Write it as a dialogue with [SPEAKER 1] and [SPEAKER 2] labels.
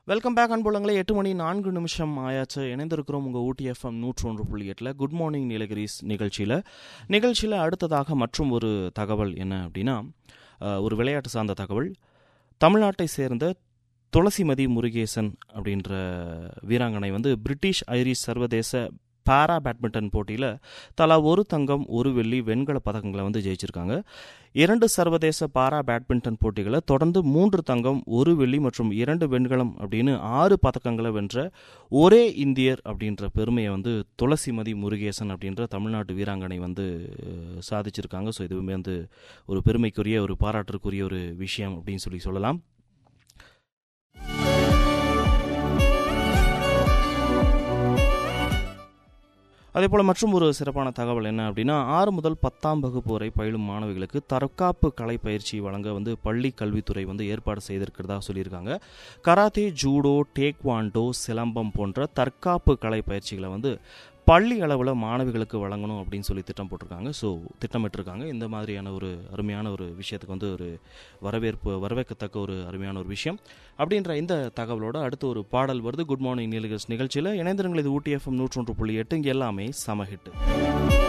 [SPEAKER 1] welcome back அன்புள்ளங்களே எட்டு மணி நான்கு நிமிஷம் ஆயாச்சு இணைந்திருக்கிறோம் உங்கள் ஊட்டி எஃப்எம் நூற்று ஒன்று புள்ளி எட்டில் குட் மார்னிங் நீலகிரிஸ் நிகழ்ச்சியில் நிகழ்ச்சியில் அடுத்ததாக மற்றும் ஒரு தகவல் என்ன அப்படின்னா அஹ், ஒரு விளையாட்டு சார்ந்த தகவல் தமிழ்நாட்டை சேர்ந்த துளசிமதி முருகேசன் அப்படின்ற வீராங்கனை வந்து பிரிட்டிஷ் ஐரிஷ் சர்வதேச பாரா பேட்மிண்டன் போட்டியில் தலா ஒரு தங்கம் ஒரு வெள்ளி வெண்கல பதக்கங்களை வந்து ஜெயிச்சிருக்காங்க இரண்டு சர்வதேச பாரா பேட்மிண்டன் போட்டிகளை தொடர்ந்து மூன்று தங்கம் ஒரு வெள்ளி மற்றும் இரண்டு வெண்கலம் அப்படின்னு ஆறு பதக்கங்களை வென்ற ஒரே இந்தியர் அப்படின்ற பெருமையை வந்து துளசிமதி முருகேசன் அப்படின்ற தமிழ்நாட்டு வீராங்கனை வந்து அஹ், சாதிச்சிருக்காங்க ஸோ இதுவுமே வந்து ஒரு பெருமைக்குரிய ஒரு பாராட்டுக்குரிய ஒரு விஷயம் அப்படின்னு சொல்லி சொல்லலாம் அதே போல் மற்றும் ஒரு சிறப்பான தகவல் என்ன அப்படின்னா ஆறு முதல் பத்தாம் வகுப்பு வரை பயிலும் மாணவிகளுக்கு தற்காப்பு கலை பயிற்சி வழங்க வந்து பள்ளி கல்வித்துறை வந்து ஏற்பாடு செய்திருக்கிறதா சொல்லியிருக்காங்க கராத்தே ஜூடோ டேக்வாண்டோ சிலம்பம் போன்ற தற்காப்பு கலை பயிற்சிகளை வந்து பள்ளி அளவில் மாணவிகளுக்கு வழங்கணும் அப்படின்னு சொல்லி திட்டம் போட்டிருக்காங்க ஸோ திட்டமிட்டிருக்காங்க இந்த மாதிரியான ஒரு அருமையான ஒரு விஷயத்துக்கு வந்து ஒரு வரவேற்பு வரவேற்கத்தக்க ஒரு அருமையான ஒரு விஷயம் அப்படின்ற இந்த தகவலோட அடுத்து ஒரு பாடல் வருது குட் மார்னிங் நீலகிரிஸ் நிகழ்ச்சியில் இணைந்திருங்கள் இது ஊட்டி எஃப்எம் நூற்றொன்று புள்ளி எட்டு இங்கே எல்லாமே சமஹிட்டு